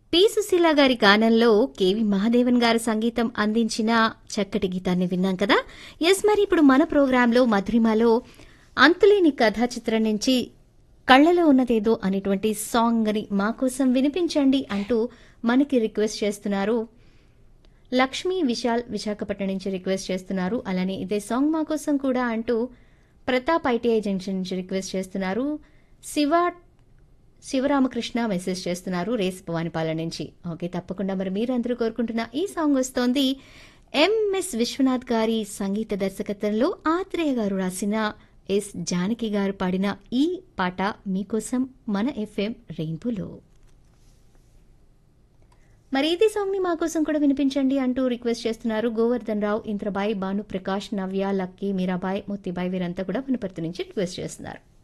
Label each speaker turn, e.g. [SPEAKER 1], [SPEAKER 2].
[SPEAKER 1] P Susheela గారి గానంలో KV Mahadevan గారు సంగీతం అందించిన చక్కటి గీతాన్ని విన్నాం కదా ఎస్ మరి ఇప్పుడు మన ప్రోగ్రాంలో మధురిమలో అంతులేని కథా చిత్రం నుంచి కళ్ళలో ఉన్నదేదో అనేటువంటి సాంగ్ ని మా కోసం వినిపించండి అంటూ మనకి రిక్వెస్ట్ చేస్తున్నారు లక్ష్మీ విశాల్ విశాఖపట్నం నుంచి రిక్వెస్ట్ చేస్తున్నారు అలానే ఇదే సాంగ్ మా కోసం కూడా అంటూ ప్రతాప్ ఐటీఐ జంక్షన్ నుంచి రిక్వెస్ట్ చేస్తున్నారు శివ శివరామకృష్ణ మెసేజ్ చేస్తున్నారు రేస్ భవానిపాలెం నుంచి ఓకే తప్పకుండా మరి మీరందరూ కోరుకుంటున్న ఈ సాంగ్ వస్తోంది ఎంఎస్ విశ్వనాథ్ గారి సంగీత దర్శకత్వంలో ఆత్రేయ గారు రాసిన ఎస్ జానకి గారు పాడిన ఈ పాట మీకోసం మన ఎఫ్ఎం రెయిన్బోలో మరి ఇది సాంగ్ ని మా కోసం కూడా వినిపించండి అంటూ రిక్వెస్ట్ చేస్తున్నారు గోవర్ధన్ రావు ఇంద్రబాయ్ భాను ప్రకాష్ నవ్య లక్కీ మీరాబాయ్ ముత్తిబాయ్ వీరంతా కూడా వనపర్తి నుంచి రిక్వెస్ట్ చేస్తున్నారు